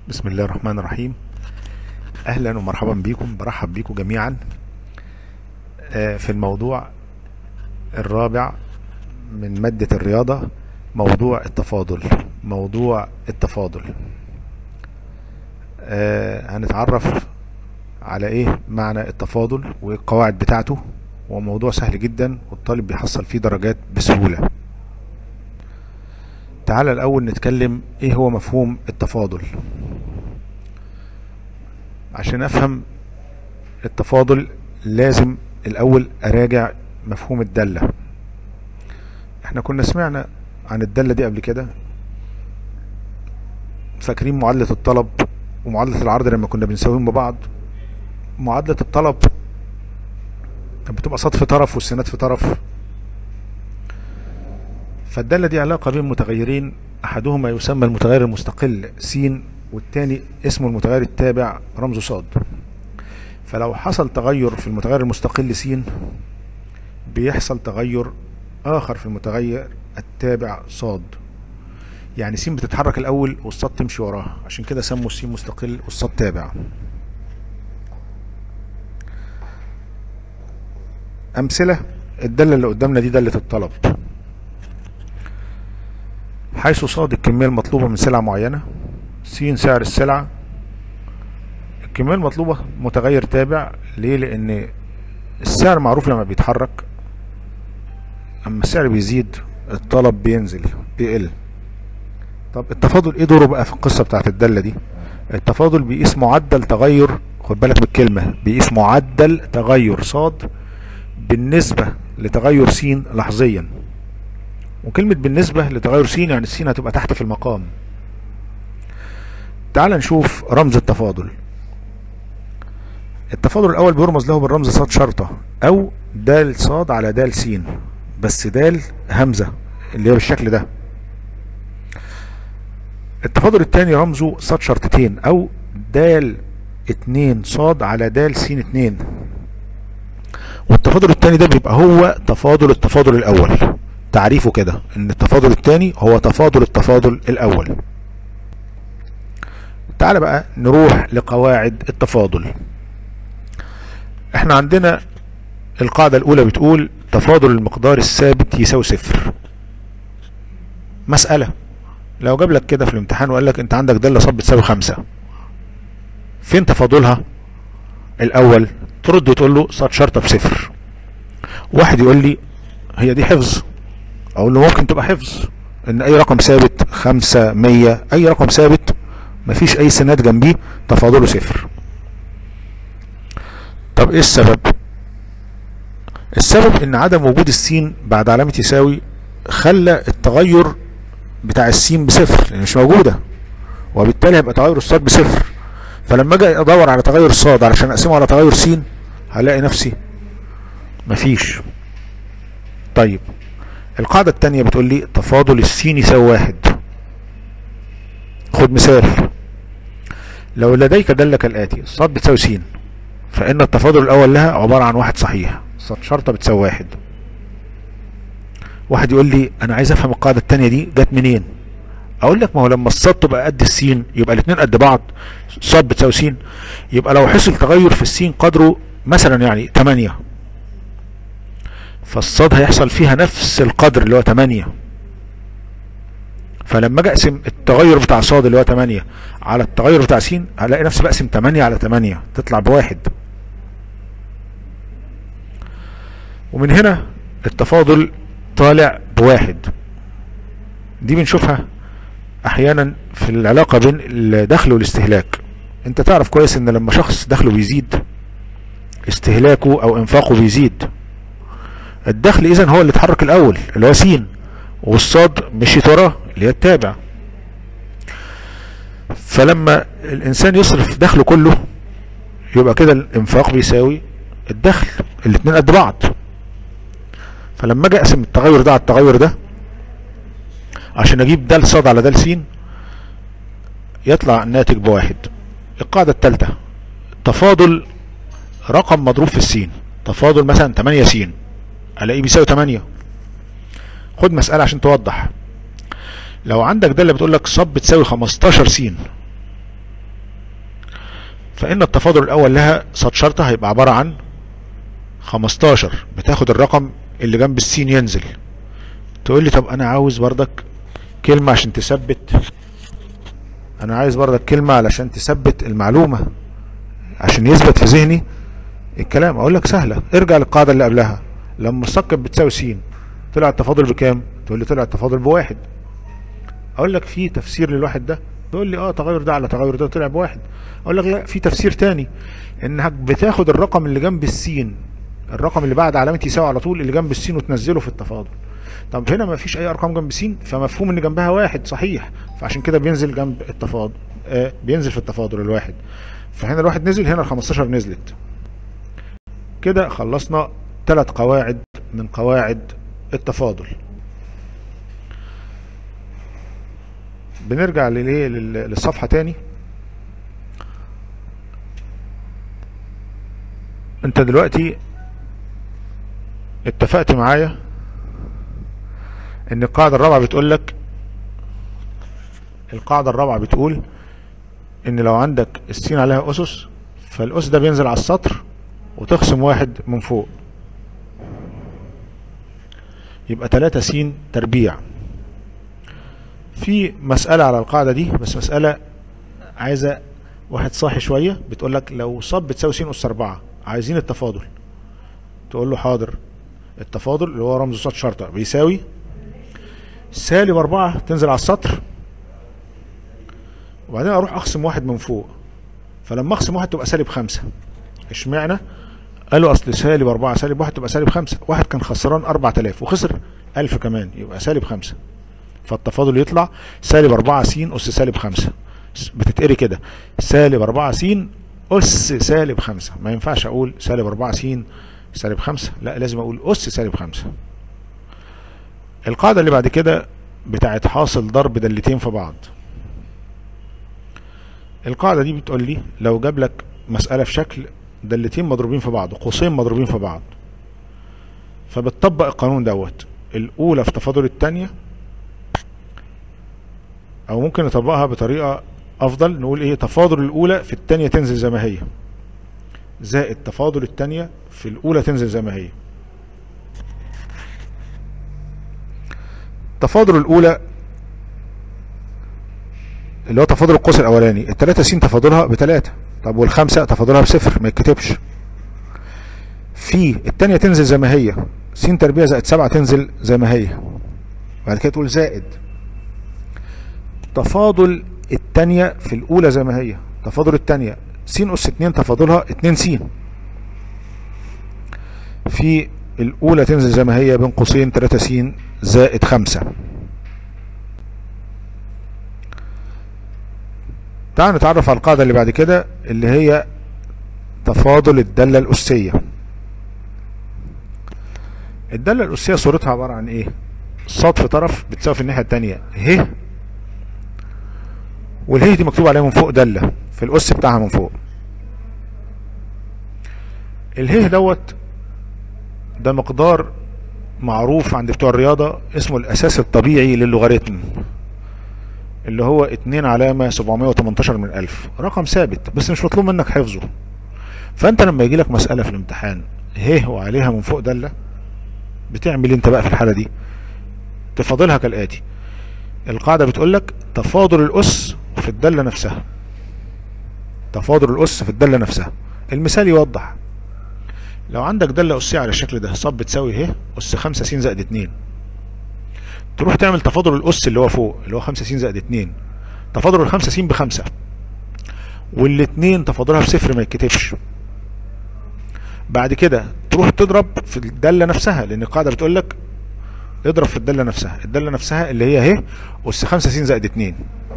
بسم الله الرحمن الرحيم اهلا ومرحبا بكم برحب بكم جميعا آه، في الموضوع الرابع من مادة الرياضة موضوع التفاضل موضوع التفاضل آه، هنتعرف على ايه معنى التفاضل والقواعد بتاعته وموضوع سهل جدا والطالب بيحصل فيه درجات بسهولة تعالى الاول نتكلم ايه هو مفهوم التفاضل عشان افهم التفاضل لازم الاول اراجع مفهوم الدالة احنا كنا سمعنا عن الدالة دي قبل كده فاكرين معادلة الطلب ومعادلة العرض لما كنا بنساويهم ببعض معادلة الطلب بتبقى صاد في طرف والسينات في طرف فالدالة دي علاقة بين متغيرين أحدهما يسمى المتغير المستقل س والتاني اسمه المتغير التابع رمزه صاد فلو حصل تغير في المتغير المستقل س بيحصل تغير آخر في المتغير التابع صاد يعني س بتتحرك الأول والصاد تمشي وراها عشان كده سموا س مستقل والصاد تابع أمثلة الدالة اللي قدامنا دي دالة الطلب حيث صاد الكمية المطلوبة من سلعة معينة س سعر السلعة الكمية المطلوبة متغير تابع ليه لأن السعر معروف لما بيتحرك أما السعر بيزيد الطلب بينزل بيقل طب التفاضل ايه دوره بقى في القصة بتاعت الدالة دي التفاضل بيقيس معدل تغير خد بالك بالكلمة بيقيس معدل تغير صاد بالنسبة لتغير س لحظيا وكلمة بالنسبة لتغير س يعني السين هتبقى تحت في المقام تعال نشوف رمز التفاضل التفاضل الأول بيرمز له بالرمز صاد شرطة أو د صاد على د س بس د همزة اللي هي بالشكل ده التفاضل الثاني رمزه صاد شرطتين أو د اتنين صاد على د س اتنين والتفاضل الثاني ده بيبقى هو تفاضل التفاضل الأول تعريفه كده ان التفاضل الثاني هو تفاضل التفاضل الاول تعال بقى نروح لقواعد التفاضل احنا عندنا القاعدة الاولى بتقول تفاضل المقدار الثابت يساوي صفر مسألة لو جاب لك كده في الامتحان وقال لك انت عندك دالة صاد بتساوي خمسة فين تفاضلها الاول ترد وتقول له صاد شرطة بصفر واحد يقول لي هي دي حفظ اقول له ممكن تبقى حفظ ان اي رقم ثابت خمسة مية اي رقم ثابت مفيش اي سنات جنبيه تفاضله صفر طب ايه السبب السبب ان عدم وجود السين بعد علامة يساوي خلى التغير بتاع السين بصفر لان مش موجودة وبالتالي هيبقى تغير الصاد بصفر فلما اجي ادور على تغير الصاد علشان اقسمه على تغير س هلاقي نفسي مفيش طيب القاعدة التانية بتقول لي تفاضل السين يساوي واحد خد مثال لو لديك دالة كالآتي صاد بتساوي س فإن التفاضل الأول لها عبارة عن واحد صحيح صاد شرطة بتساوي واحد واحد يقول لي أنا عايز أفهم القاعدة التانية دي جت منين أقول لك ما هو لما الصاد تبقى قد السين يبقى الاتنين قد بعض صاد بتساوي س يبقى لو حصل تغير في السين قدره مثلا يعني 8 فالصاد هيحصل فيها نفس القدر اللي هو 8 فلما اجي اقسم التغير بتاع صاد اللي هو 8 على التغير بتاع س هلاقي نفسي بقسم 8 على 8 تطلع بواحد ومن هنا التفاضل طالع بواحد دي بنشوفها احيانا في العلاقة بين الدخل والاستهلاك انت تعرف كويس ان لما شخص دخله بيزيد استهلاكه او انفاقه بيزيد الدخل اذا هو اللي اتحرك الاول اللي هو س والصاد مشيت وراه اللي هي التابع فلما الانسان يصرف دخله كله يبقى كده الانفاق بيساوي الدخل الاتنين قد بعض فلما اجي اقسم التغير ده على التغير ده عشان اجيب د صاد على د س يطلع الناتج بواحد القاعدة الثالثة تفاضل رقم مضروب في السين تفاضل مثلا 8 س الاقيه بيساوي 8 خد مسألة عشان توضح لو عندك دالة بتقول لك ص بتساوي 15 س فان التفاضل الاول لها صاد شرطة هيبقى عبارة عن 15 بتاخد الرقم اللي جنب السين ينزل تقول لي طب انا عاوز بردك كلمة عشان تثبت انا عايز بردك كلمة علشان تثبت المعلومة عشان يثبت في ذهني الكلام اقول لك سهلة ارجع للقاعدة اللي قبلها لما السقط بتساوي س طلع التفاضل بكام تقول لي طلع التفاضل بواحد اقول لك في تفسير للواحد ده تقول لي اه تغير ده على تغير ده طلع بواحد اقول لك لا في تفسير تاني انك بتاخد الرقم اللي جنب السين الرقم اللي بعد علامة يساوي على طول اللي جنب السين وتنزله في التفاضل طب هنا ما فيش اي ارقام جنب السين فمفهوم ان جنبها واحد صحيح فعشان كده بينزل جنب التفاضل آه بينزل في التفاضل الواحد فهنا الواحد نزل هنا ال 15 نزلت كده خلصنا ثلاث قواعد من قواعد التفاضل بنرجع لليه للصفحة تاني انت دلوقتي اتفقت معايا ان القاعدة الرابعة بتقول لك القاعدة الرابعة بتقول ان لو عندك السين عليها اسس فالاس ده بينزل على السطر وتخصم واحد من فوق يبقى 3 س تربيع في مسألة على القاعدة دي بس مسألة عايزة واحد صاحي شوية بتقول لك لو صب بتساوي س أس 4 عايزين التفاضل تقول له حاضر التفاضل اللي هو رمز صاد شرطة بيساوي سالب 4 تنزل على السطر وبعدين اروح اخصم واحد من فوق فلما اخصم واحد تبقى سالب خمسة اشمعنى قالوا اصل سالب 4 سالب 1 تبقى سالب 5 واحد كان خسران 4000 وخسر 1000 كمان يبقى سالب 5 فالتفاضل يطلع سالب 4 س اس سالب 5 بتتقري كده سالب 4 س اس سالب 5 ما ينفعش اقول سالب 4 س سالب 5 لا لازم اقول اس سالب 5 القاعدة اللي بعد كده بتاعت حاصل ضرب دالتين في بعض القاعدة دي بتقول لي لو جاب لك مسألة في شكل دالتين مضروبين في بعض قوسين مضروبين في بعض فبتطبق القانون دوت الأولى في تفاضل التانية أو ممكن نطبقها بطريقة أفضل نقول إيه تفاضل الأولى في التانية تنزل زي ما هي زائد تفاضل التانية في الأولى تنزل زي ما هي تفاضل الأولى اللي هو تفاضل القوس الأولاني التلاتة س تفاضلها بتلاتة طب والخمسة تفاضلها بصفر ما يتكتبش في التانية تنزل زي ما هي س تربيع زائد سبعة تنزل زي ما هي بعد كده تقول زائد تفاضل التانية في الأولى زي ما هي تفاضل التانية س أس اتنين تفاضلها اتنين س في الأولى تنزل زي ما هي بين قوسين تلاتة س زائد خمسة تعال نتعرف على القاعدة اللي بعد كده اللي هي تفاضل الدالة الأسية الدالة الأسية صورتها عبارة عن ايه صاد في طرف بتساوي في الناحية التانية ه والهي دي مكتوب عليها من فوق دالة في الأس بتاعها من فوق الهي دوت ده مقدار معروف عند بتوع الرياضة اسمه الأساس الطبيعي للوغاريتم اللي هو 2 علامة 718 من ألف رقم ثابت بس مش مطلوب منك حفظه فأنت لما يجي لك مسألة في الامتحان ه وعليها من فوق دالة بتعمل انت بقى في الحالة دي تفاضلها كالآتي القاعدة بتقول لك تفاضل الأس في الدالة نفسها تفاضل الأس في الدالة نفسها المثال يوضح لو عندك دالة أسية على الشكل ده صب بتساوي ه أس 5 س زائد 2 تروح تعمل تفاضل الأس اللي هو فوق اللي هو 5 س زائد 2 تفاضل ال 5 س بخمسة والاتنين تفاضلها بصفر ما يتكتبش بعد كده تروح تضرب في الدالة نفسها لأن القاعدة بتقول لك اضرب في الدالة نفسها الدالة نفسها اللي هي ه أس 5 س زائد 2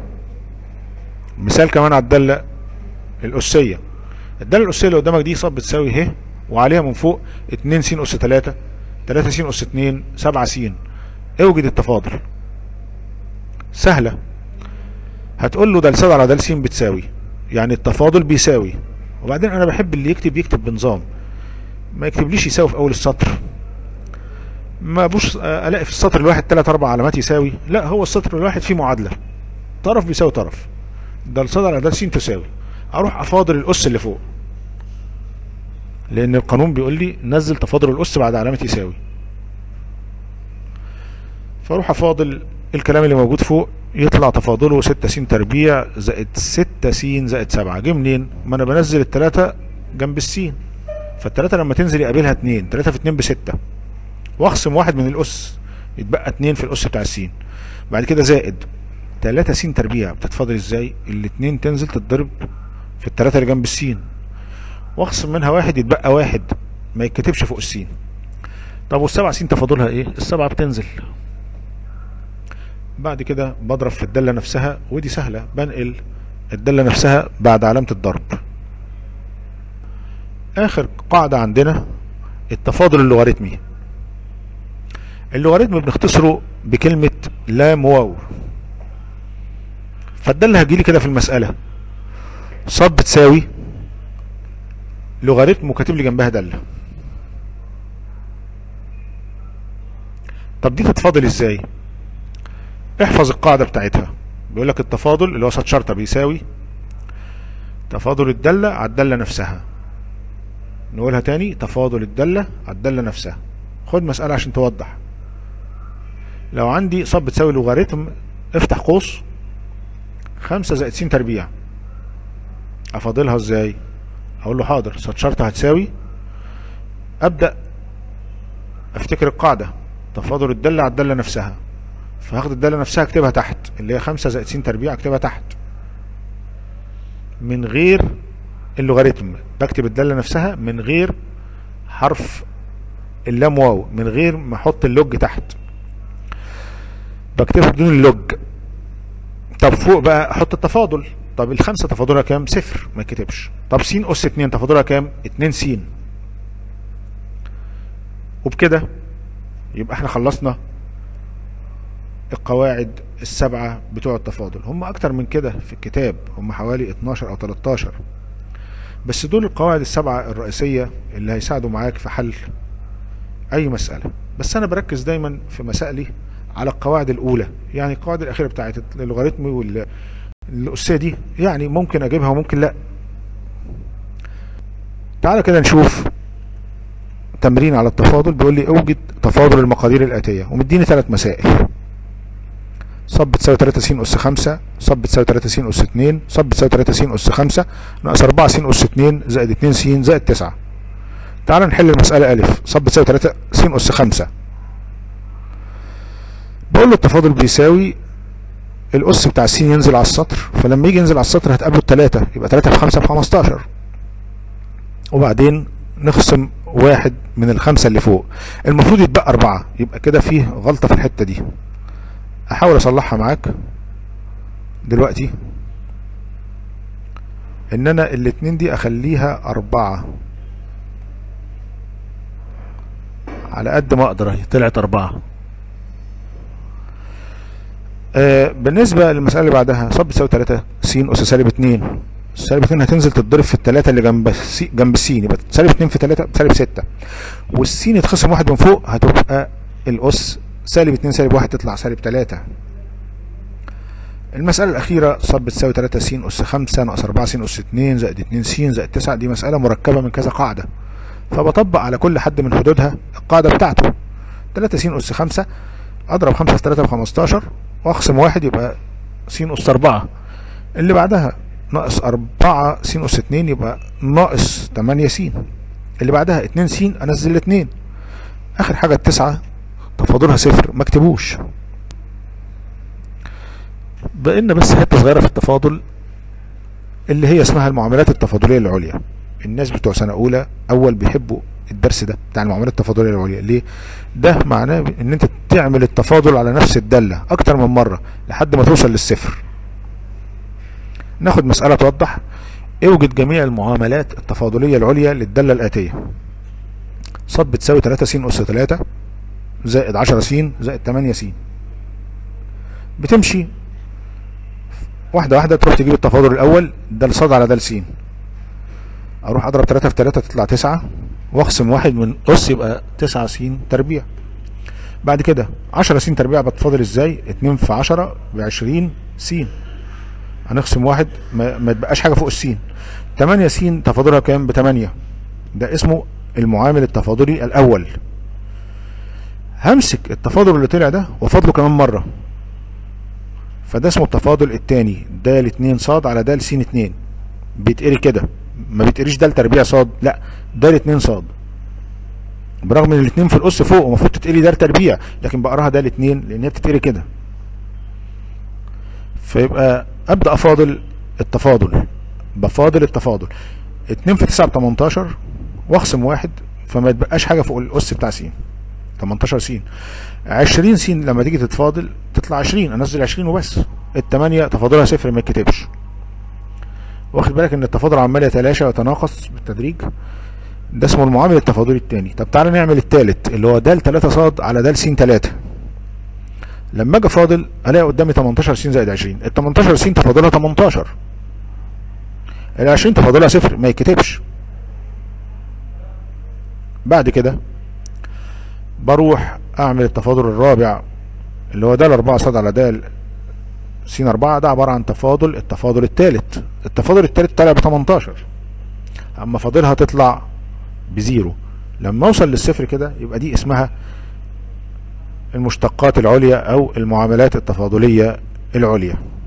مثال كمان على الدالة الأسية الدالة الأسية اللي قدامك دي صب بتساوي ه وعليها من فوق 2 س أس 3 3 س أس 2 7 س اوجد التفاضل سهلة هتقول له ده س على د س بتساوي يعني التفاضل بيساوي وبعدين انا بحب اللي يكتب يكتب بنظام ما يكتبليش يساوي في اول السطر ما بوش الاقي في السطر الواحد ثلاث اربع علامات يساوي لا هو السطر الواحد فيه معادلة طرف بيساوي طرف ده س على د س تساوي اروح افاضل الاس اللي فوق لان القانون بيقول لي نزل تفاضل الاس بعد علامه يساوي فاروح افاضل الكلام اللي موجود فوق يطلع تفاضله 6 س تربيع زائد 6 س زائد 7 جه منين؟ ما انا بنزل التلاتة جنب السين فالتلاتة لما تنزل يقابلها 2 3 في 2 ب 6 واخصم واحد من الاس يتبقى 2 في الاس بتاع السين بعد كده زائد 3 س تربيع بتتفاضل ازاي؟ الاتنين تنزل تتضرب في التلاتة اللي جنب السين واخصم منها واحد يتبقى واحد ما يتكتبش فوق السين طب والسبعة س تفاضلها ايه؟ السبعة بتنزل بعد كده بضرب في الدالة نفسها ودي سهلة بنقل الدالة نفسها بعد علامة الضرب آخر قاعدة عندنا التفاضل اللوغاريتمي اللوغاريتم بنختصره بكلمة لام واو فالدالة هتجيلي كده في المسألة صاد بتساوي لوغاريتم وكاتب لي جنبها دالة طب دي تتفاضل ازاي؟ احفظ القاعدة بتاعتها بيقول لك التفاضل اللي هو سات شرطة بيساوي تفاضل الدالة على الدالة نفسها نقولها تاني تفاضل الدالة على الدالة نفسها خد مسألة عشان توضح لو عندي صب بتساوي لوغاريتم افتح قوس خمسة زائد س تربيع افاضلها ازاي اقول له حاضر سات شرطة هتساوي ابدأ افتكر القاعدة تفاضل الدالة على الدالة نفسها فهاخد الدالة نفسها اكتبها تحت اللي هي خمسة زائد س تربيع اكتبها تحت من غير اللوغاريتم بكتب الدالة نفسها من غير حرف اللام واو من غير ما احط اللوج تحت بكتبها بدون اللوج طب فوق بقى احط التفاضل طب الخمسة تفاضلها كام صفر ما يكتبش طب س اس اتنين تفاضلها كام اتنين س وبكده يبقى احنا خلصنا القواعد السبعة بتوع التفاضل هم أكتر من كده في الكتاب هم حوالي 12 أو 13 بس دول القواعد السبعة الرئيسية اللي هيساعدوا معاك في حل أي مسألة بس أنا بركز دايما في مسائلي على القواعد الأولى يعني القواعد الأخيرة بتاعت اللوغاريتم والأسية دي يعني ممكن أجيبها وممكن لأ تعالى كده نشوف تمرين على التفاضل بيقول لي اوجد تفاضل المقادير الآتية ومديني ثلاث مسائل صب بتساوي 3 س اس 5 صب بتساوي 3 س اس 2 صب بتساوي 3 س اس 5 ناقص 4 س اس 2 زائد 2 س زائد 9 تعال نحل المسألة ألف صب بتساوي 3 س أس 5 بقول له التفاضل بيساوي الأس بتاع السين ينزل على السطر فلما يجي ينزل على السطر هتقابله التلاتة يبقى 3 في 5 ب 15 وبعدين نخصم واحد من الخمسة اللي فوق المفروض يتبقى أربعة يبقى كده فيه غلطة في الحتة دي احاول اصلحها معاك دلوقتي ان انا الاتنين دي اخليها اربعة على قد ما اقدر اهي طلعت اربعة آه بالنسبة للمسألة اللي بعدها صب بتساوي تلاتة س أس سالب اتنين سالب اتنين هتنزل تتضرب في التلاتة اللي جنب السي جنب السين يبقى سالب اتنين في تلاتة سالب ستة والسين يتخصم واحد من فوق هتبقى الأس سالب 2 سالب 1 تطلع سالب 3 المسألة الأخيرة صب بتساوي 3 س أس 5 ناقص 4 س أس 2 زائد 2 س زائد 9 دي مسألة مركبة من كذا قاعدة فبطبق على كل حد من حدودها القاعدة بتاعته 3 س أس 5 أضرب 5 في 3 ب 15 وأخصم واحد يبقى س أس 4 اللي بعدها ناقص 4 س أس 2 يبقى ناقص 8 س اللي بعدها 2 س أنزل 2 آخر حاجة التسعة تفاضلها صفر ما اكتبوش بقينا بس حته صغيره في التفاضل اللي هي اسمها المعاملات التفاضليه العليا الناس بتوع سنه اولى اول بيحبوا الدرس ده بتاع المعاملات التفاضليه العليا ليه ده معناه ان انت تعمل التفاضل على نفس الداله اكتر من مره لحد ما توصل للصفر ناخد مساله توضح اوجد جميع المعاملات التفاضليه العليا للداله الاتيه ص بتساوي 3 س اس 3 زائد 10 س زائد 8 س بتمشي واحدة واحدة تروح تجيب التفاضل الأول ده صاد على ده س أروح أضرب 3 في 3 تطلع 9 وأقسم واحد من أس يبقى 9 س تربيع بعد كده 10 س تربيع بتفاضل إزاي 2 في 10 ب 20 س هنقسم واحد ما, ما تبقاش حاجه فوق السين 8 س تفاضلها كام ب 8 ده اسمه المعامل التفاضلي الاول همسك التفاضل اللي طلع ده وافاضله كمان مره فده اسمه التفاضل الثاني د 2 ص على د س 2 بيتقري كده ما بيتقريش د تربيع ص لا د 2 ص برغم ان الاثنين في القص فوق ومفروض تتقري د تربيع لكن بقراها د 2 لان هي بتتقري كده فيبقى ابدا افاضل التفاضل بفاضل التفاضل 2 في 9 ب 18 واخصم واحد فما يتبقاش حاجه فوق الاس بتاع س 18 س 20 س لما تيجي تتفاضل تطلع 20 انزل 20 وبس الثمانيه تفاضلها صفر ما يتكتبش واخد بالك ان التفاضل عمال يتلاشى ويتناقص بالتدريج ده اسمه المعامل التفاضلي الثاني طب تعالى نعمل الثالث اللي هو د 3 ص على د س 3 لما اجي فاضل الاقي قدامي 18 س زائد 20 ال 18 س تفاضلها 18 ال 20 تفاضلها صفر ما يتكتبش بعد كده بروح اعمل التفاضل الرابع اللي هو د 4 ص على د س 4 ده عباره عن تفاضل التفاضل الثالث التفاضل الثالث طلع ب 18 اما فاضلها تطلع بزيرو لما اوصل للصفر كده يبقى دي اسمها المشتقات العليا او المعاملات التفاضليه العليا